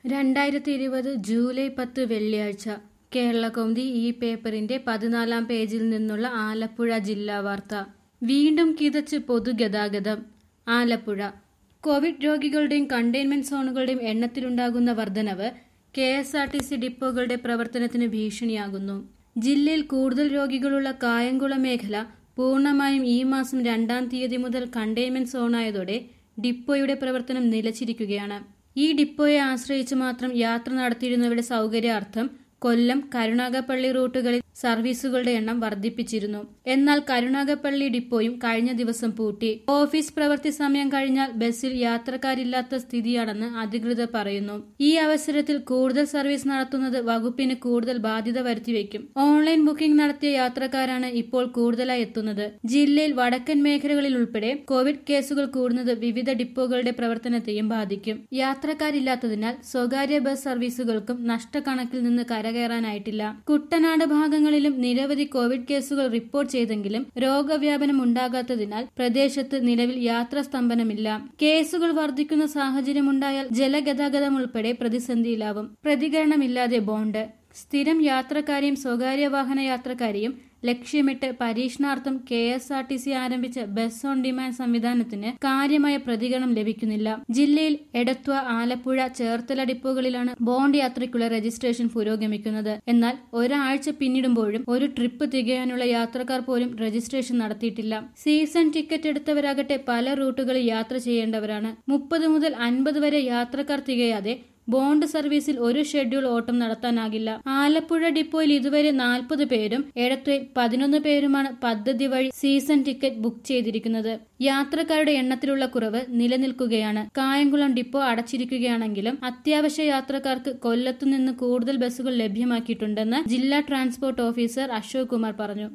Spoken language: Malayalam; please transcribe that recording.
രണ്ടായിരത്തി ഇരുപത് ജൂലൈ പത്ത് വെള്ളിയാഴ്ച കേരളകൗമുദി ഈ പേപ്പറിന്റെ പതിനാലാം പേജിൽ നിന്നുള്ള ആലപ്പുഴ ജില്ലാ വാർത്ത വീണ്ടും കിതച്ച് പൊതുഗതാഗതം ആലപ്പുഴ കോവിഡ് രോഗികളുടെയും കണ്ടെയ്ൻമെന്റ് സോണുകളുടെയും എണ്ണത്തിലുണ്ടാകുന്ന വർധനവ് K S R T C ഡിപ്പോകളുടെ പ്രവർത്തനത്തിന് ഭീഷണിയാകുന്നു ജില്ലയിൽ കൂടുതൽ രോഗികളുള്ള കായംകുളം മേഖല പൂർണ്ണമായും ഈ മാസം രണ്ടാം തീയതി മുതൽ കണ്ടെയ്ൻമെന്റ് സോണായതോടെ ഡിപ്പോയുടെ പ്രവർത്തനം നിലച്ചിരിക്കുകയാണ് ഈ ഡിപ്പോയെ ആശ്രയിച്ച് മാത്രം യാത്ര നടത്തിയിരുന്നവരുടെ സൗകര്യാർത്ഥം കൊല്ലം കരുണാകപ്പള്ളി റൂട്ടുകളിൽ സർവീസുകളുടെ എണ്ണം വർദ്ധിപ്പിച്ചിരുന്നു എന്നാൽ കരുണാകപ്പള്ളി ഡിപ്പോയും കഴിഞ്ഞ ദിവസം പൂട്ടി ഓഫീസ് പ്രവൃത്തി സമയം കഴിഞ്ഞാൽ ബസ്സിൽ യാത്രക്കാരില്ലാത്ത സ്ഥിതിയാണെന്ന് അധികൃതർ പറയുന്നു ഈ അവസരത്തിൽ കൂടുതൽ സർവീസ് നടത്തുന്നത് വകുപ്പിന് കൂടുതൽ ബാധ്യത വരുത്തിവെക്കും ഓൺലൈൻ ബുക്കിംഗ് നടത്തിയ യാത്രക്കാരാണ് ഇപ്പോൾ കൂടുതലായി എത്തുന്നത് ജില്ലയിൽ വടക്കൻ മേഖലകളിൽ ഉൾപ്പെടെ കോവിഡ് കേസുകൾ കൂടുന്നത് വിവിധ ഡിപ്പോകളുടെ പ്രവർത്തനത്തെയും ബാധിക്കും യാത്രക്കാരില്ലാത്തതിനാൽ സ്വകാര്യ ബസ് സർവീസുകൾക്കും നഷ്ടക്കണക്കിൽ നിന്ന് കരകയറാനായിട്ടില്ല കുട്ടനാട് ഭാഗങ്ങളിലും നിരവധി കോവിഡ് കേസുകൾ റിപ്പോർട്ട് ചെയ്തെങ്കിലും രോഗവ്യാപനം ഉണ്ടാകാത്തതിനാൽ പ്രദേശത്ത് നിലവിൽ യാത്രാ സ്തംഭനമില്ല കേസുകൾ വർദ്ധിക്കുന്ന സാഹചര്യമുണ്ടായാൽ ജലഗതാഗതം ഉൾപ്പെടെ പ്രതിസന്ധിയിലാവും പ്രതികരണമില്ലാതെ ബോണ്ട് സ്ഥിരം യാത്രക്കാരെയും സ്വകാര്യ വാഹന യാത്രക്കാരെയും ലക്ഷ്യമിട്ട് പരീക്ഷണാർത്ഥം K S R T C ആരംഭിച്ച ബസ് ഓൺ ഡിമാൻഡ് സംവിധാനത്തിന് കാര്യമായ പ്രതികരണം ലഭിക്കുന്നില്ല ജില്ലയിൽ എടത്വ ആലപ്പുഴ ചേർത്തല ഡിപ്പോകളിലാണ് ബോണ്ട് യാത്രയ്ക്കുള്ള രജിസ്ട്രേഷൻ പുരോഗമിക്കുന്നത് എന്നാൽ ഒരാഴ്ച പിന്നിടുമ്പോഴും ഒരു ട്രിപ്പ് തികയാനുള്ള യാത്രക്കാർ പോലും രജിസ്ട്രേഷൻ നടത്തിയിട്ടില്ല സീസൺ ടിക്കറ്റ് എടുത്തവരാകട്ടെ പല റൂട്ടുകളിൽ യാത്ര ചെയ്യേണ്ടവരാണ് മുപ്പത് മുതൽ അൻപത് വരെ യാത്രക്കാർ തികയാതെ ബോണ്ട് സർവീസിൽ ഒരു ഷെഡ്യൂൾ ഓട്ടം നടത്താനാകില്ല ആലപ്പുഴ ഡിപ്പോയിൽ ഇതുവരെ നാൽപ്പത് പേരും എടത്വയിൽ പതിനൊന്ന് പേരുമാണ് പദ്ധതി വഴി സീസൺ ടിക്കറ്റ് ബുക്ക് ചെയ്തിരിക്കുന്നത് യാത്രക്കാരുടെ എണ്ണത്തിലുള്ള കുറവ് നിലനിൽക്കുകയാണ് കായംകുളം ഡിപ്പോ അടച്ചിരിക്കുകയാണെങ്കിലും അത്യാവശ്യ യാത്രക്കാർക്ക് കൊല്ലത്തുനിന്ന് കൂടുതൽ ബസ്സുകൾ ലഭ്യമാക്കിയിട്ടുണ്ടെന്ന് ജില്ലാ ട്രാൻസ്പോർട്ട് ഓഫീസർ അശോക് കുമാർ പറഞ്ഞു